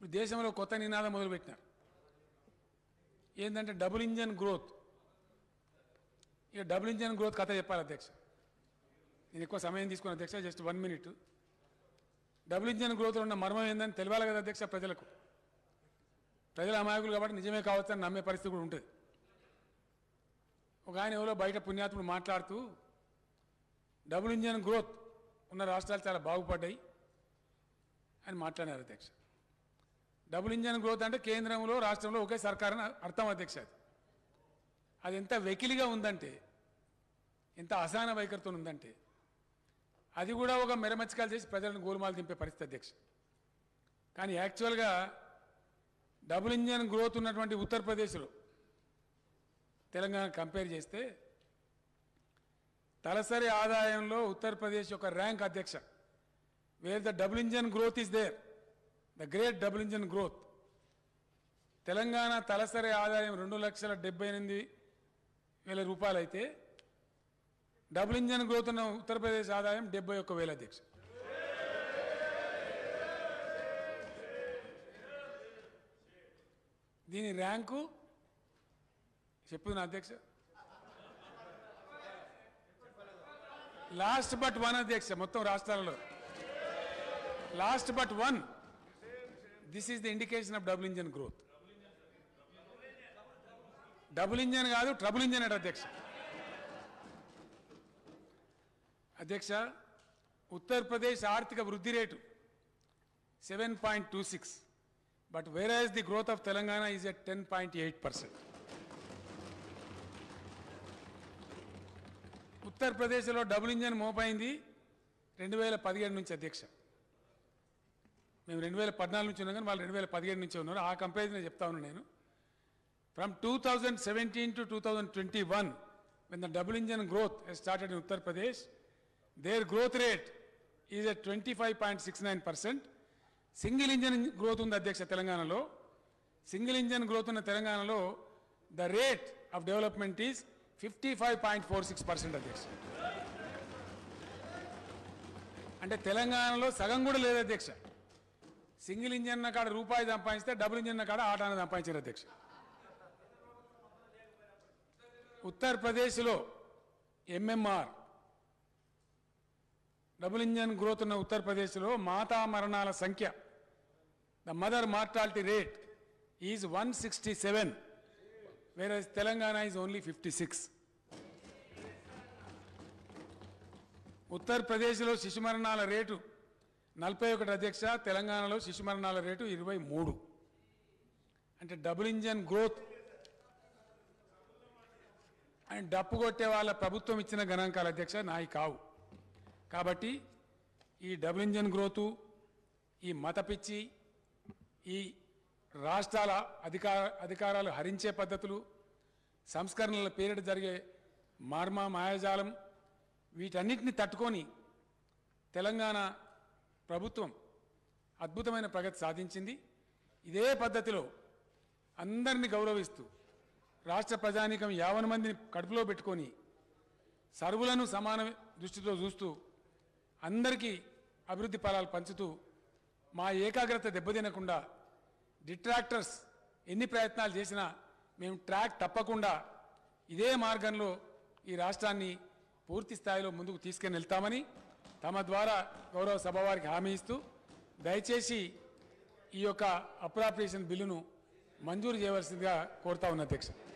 ఇప్పుడు దేశంలో కొత్త నినాదం మొదలుపెట్టినారు ఏంటంటే డబుల్ ఇంజన్ గ్రోత్ ఇక డబుల్ ఇంజన్ గ్రోత్ కథ చెప్పాలి అధ్యక్ష నేను ఎక్కువ సమయం తీసుకున్న అధ్యక్ష just one minute double engine గ్రోత్లో ఉన్న మర్మం ఏందని తెలియాలి కదా అధ్యక్ష ప్రజలకు ప్రజల అమాయకులు కాబట్టి నిజమే కావచ్చు అని నమ్మే పరిస్థితి కూడా ఉంటుంది ఒక ఆయన ఎవరో బయట పుణ్యాత్ముడు మాట్లాడుతూ డబుల్ ఇంజన్ గ్రోత్ ఉన్న రాష్ట్రాలు చాలా బాగుపడ్డాయి అని మాట్లాడారు అధ్యక్ష డబుల్ ఇంజన్ గ్రోత్ అంటే కేంద్రంలో రాష్ట్రంలో ఒకే సర్కార్ అని అర్థం అధ్యక్ష అది అది ఎంత వెకిలిగా ఉందంటే ఎంత అసహన వైఖరితో ఉందంటే అది కూడా ఒక మెరమచ్చకాలు చేసి ప్రజలను గోలుమాలు దింపే పరిస్థితి అధ్యక్ష కానీ యాక్చువల్గా డబుల్ ఇంజన్ గ్రోత్ ఉన్నటువంటి ఉత్తరప్రదేశ్లో తెలంగాణ కంపేర్ చేస్తే తలసరి ఆదాయంలో ఉత్తరప్రదేశ్ యొక్క ర్యాంక్ అధ్యక్ష wear the double engine growth is there the great double engine growth Telangana తలసరి ఆదాయం రెండు లక్షల డెబ్బై ఎనిమిది వేల రూపాయలు అయితే డబుల్ ఇంజన్ గ్రోత్ ఉన్న ఉత్తరప్రదేశ్ ఆదాయం డెబ్బై ఒక్క వేల అధ్యక్ష దీని ర్యాంకు చెప్పుతున్నా అధ్యక్ష లాస్ట్ బట్ వన్ అధ్యక్ష మొత్తం రాష్ట్రాలలో last but one this is the indication of double engine growth double engine కాదు ట్రబుల్ ఇంజన్ అట అధ్యక్ష అధ్యక్ష ఉత్తరప్రదేశ్ ఆర్థిక వృద్ధి rate seven point two six but whereas the growth of Telangana is at ten point eight percent ఉత్తరప్రదేశ్లో double engine మోపైంది రెండు వేల పదిహేడు నుంచి అధ్యక్ష మేము రెండు వేల పద్నాలుగు నుంచి ఉన్నాం కానీ వాళ్ళు రెండు వేల పదిహేడు నుంచి ఉన్నారు ఆ కంపారిజన్ చెప్తా ఉన్నాను నేను from two thousand seventeen to two thousand twenty one when the double engine growth has started in Uttar Pradesh their growth rate is at twenty five point six nine percent single engine growth ఉంది అధ్యక్ష తెలంగాణలో single engine growth ఉన్న తెలంగాణలో the rate of development is fifty five point four six percent అధ్యక్ష అంటే తెలంగాణలో సగం కూడా లేదు అధ్యక్ష సింగిల్ ఇంజన్ కాడ రూపాయి సంపాదిస్తే డబుల్ ఇంజన్ కాడ ఆటాన్ని సంపాదించారు అధ్యక్ష ఉత్తరప్రదేశ్లో ఎంఎంఆర్ డబుల్ ఇంజన్ గ్రోత్ ఉన్న ఉత్తరప్రదేశ్లో మాతా మరణాల సంఖ్య the mother mortality rate is one sixty seven వేరే Telangana is only fifty six ఉత్తరప్రదేశ్లో శిశు మరణాల రేటు నలభై ఒకటి అధ్యక్ష తెలంగాణలో శిశు మరణాల రేటు ఇరవై మూడు అంటే డబుల్ ఇంజన్ గ్రోత్ అండ్ డప్పు కొట్టే వాళ్ళ ప్రభుత్వం ఇచ్చిన గణాంకాల అధ్యక్ష నాయి కావు కాబట్టి ఈ డబుల్ ఇంజన్ గ్రోతు ఈ మత పిచ్చి ఈ రాష్ట్రాల అధికార అధికారాలు హరించే పద్ధతులు సంస్కరణల పేరిట జరిగే మార్మ మాయాజాలం వీటన్నిటిని తట్టుకొని తెలంగాణ ప్రభుత్వం అద్భుతమైన ప్రగతి సాధించింది ఇదే పద్ధతిలో అందరినీ గౌరవిస్తూ రాష్ట్ర ప్రజానీకం యావన మందిని కడుపులో పెట్టుకొని సర్వులను సమాన దృష్టితో చూస్తూ అందరికీ అభివృద్ధి ఫలాలు పంచుతూ మా ఏకాగ్రత దెబ్బతినకుండా డిట్రాక్టర్స్ ఎన్ని ప్రయత్నాలు చేసినా మేము ట్రాక్ తప్పకుండా ఇదే మార్గంలో ఈ రాష్ట్రాన్ని పూర్తి స్థాయిలో ముందుకు తీసుకెళ్ళి వెళ్తామని తమ ద్వారా గౌరవ సభ వారికి హామీ ఇస్తూ దయచేసి ఈ యొక్క అప్రాప్రియేషన్ బిల్లును మంజూరు చేయవలసిందిగా కోరుతా ఉన్న అధ్యక్ష